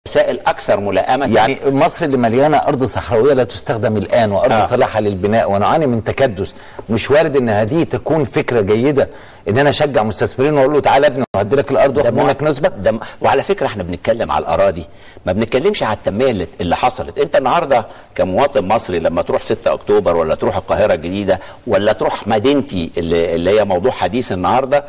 الوسائل اكثر ملائمه يعني مصر اللي مليانه ارض صحراويه لا تستخدم الان وارض آه. آه. صالحه للبناء ونعاني من تكدس مش وارد ان هذه تكون فكره جيده ان انا اشجع مستثمرين واقول له تعالى ابني وهدي لك الارض واخد مع- منك نسبه ده م- وعلى فكره احنا بنتكلم على الاراضي ما بنتكلمش على التنميه اللي, اللي حصلت انت النهارده كمواطن مصري لما تروح 6 اكتوبر ولا تروح القاهره الجديده ولا تروح مدينتي اللي, اللي هي موضوع حديث النهارده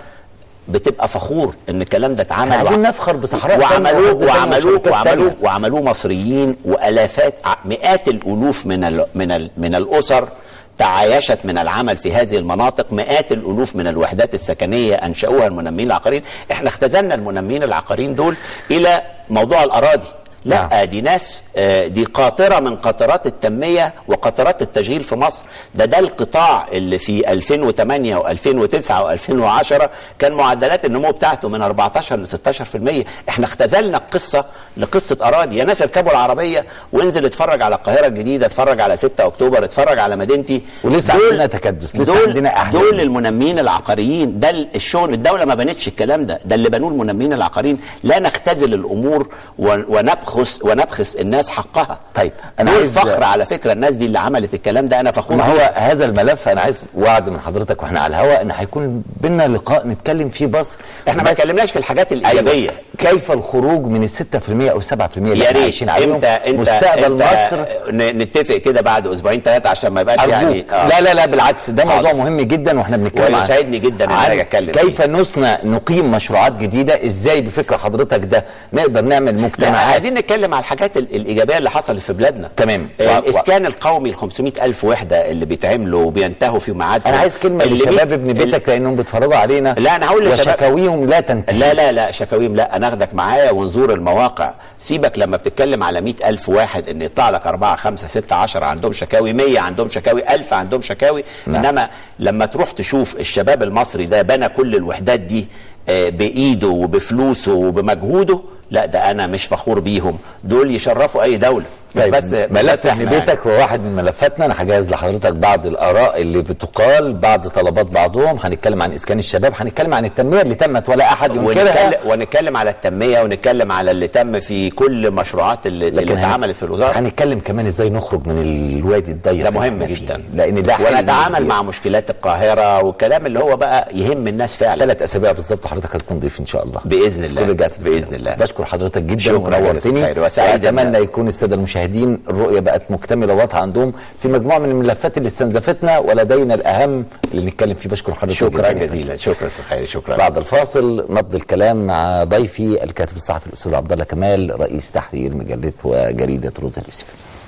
بتبقى فخور ان الكلام ده اتعمل احنا عايزين وع- نفخر بصحراء وعملوه تانية وأرض تانية وعملوه وشركات وعملوه تانية. وعملوه مصريين والافات ع- مئات الالوف من ال من ال من الاسر تعايشت من العمل في هذه المناطق مئات الالوف من الوحدات السكنيه انشاوها المنمين العقاريين احنا اختزلنا المنمين العقاريين دول الى موضوع الاراضي لا نعم. دي ناس آه، دي قاطره من قطرات التنميه وقطرات التشغيل في مصر ده ده القطاع اللي في 2008 و2009 و2010 كان معدلات النمو بتاعته من 14 ل 16% احنا اختزلنا القصه لقصه اراضي يا ناس اركبوا العربيه وانزل اتفرج على القاهره الجديده اتفرج على 6 اكتوبر اتفرج على مدينتي ولسه دول- عندنا تكدس، لسه دول عندنا أحلام. دول المنمين العقاريين ده الشغل الدوله ما بنتش الكلام ده ده اللي بنوه المنمين العقاريين لا نختزل الامور ون- ونبخس ونبخس الناس حقها طيب، انا أنا دول عايز- فخر على فكره الناس دي اللي عملت الكلام ده انا فخور ما بيها. هو هذا الملف انا عايز وعد من حضرتك واحنا على الهواء ان هيكون بينا لقاء نتكلم فيه بس احنا ما بس- اتكلمناش في الحاجات الايجابيه أيوة. كيف الخروج من ال 6% او 7% اللي يا احنا ريت عايشين عليهم انت انت مستقبل انت مصر ن- نتفق كده بعد اسبوعين ثلاثه عشان ما يبقاش أرجوك. يعني آه. لا لا لا بالعكس ده موضوع حاضر. مهم جدا واحنا بنتكلم عن- ويسعدني جدا إن أنا عن أجي أتكلم كيف نصنع نقيم مشروعات جديده ازاي بفكر حضرتك ده نقدر نعمل لا مجتمعات عايزين نتكلم على الحاجات ال- الايجابيه اللي حصلت في بلادنا تمام. آه، و- و- الاسكان القومي ال 500 الف وحده اللي بيتعملوا وبينتهوا في ميعاد انا عايز كلمه اللي لشباب بي- ابن بيتك لانهم بيتفرجوا علينا لا، أنا هقول لشباب- وشكاويهم لا تنتهي لا لا لا شكاويم لا انا اخدك معايا ونزور المواقع سيبك لما بتتكلم على مئة ألف واحد ان يطلع لك أربعة خمسة ستة عشرة عندهم شكاوي مية عندهم شكاوي ألف عندهم شكاوي نعم. إنما لما تروح تشوف الشباب المصري ده بنى كل الوحدات دي آه، بإيده وبفلوسه وبمجهوده لا ده أنا مش فخور بيهم دول يشرفوا أي دولة مش طيب بس ملف بس ابن إحنا بيتك هو واحد من ملفاتنا انا هجهز لحضرتك بعض الاراء اللي بتقال بعض طلبات بعضهم هنتكلم عن اسكان الشباب هنتكلم عن التنميه اللي تمت ولا احد ينكرها ونتكلم, ونتكلم على التنمية ونتكلم على اللي تم في كل مشروعات اللي, اللي هن- اتعملت في الوزارة هنتكلم كمان ازاي نخرج من الوادي الضيق ده اللي مهم احنا فيه. جدا لان ده حلم ونتعامل كبير. مع مشكلات القاهره والكلام اللي هو بقى يهم الناس فعلا ثلاث اسابيع بالظبط حضرتك هتكون ضيف ان شاء الله بإذن الله. تكون رجعت بإذن بالسلامة. الله. بشكر حضرتك جدا شكراً يا ونورتني أستاذ خيري، وسعيد واتمنى إن- يكون الساده المشاهدين الرؤيه بقت مكتمله واضحه عندهم في مجموعه من الملفات اللي استنزفتنا ولدينا الاهم اللي نتكلم فيه بشكر حضرتك شكرا جداً يا جزيلا شكرا استاذ خيري شكرا بعد الفاصل نبض الكلام مع ضيفي الكاتب الصحفي الاستاذ عبد الله كمال رئيس تحرير مجله وجريده روزا اليوسف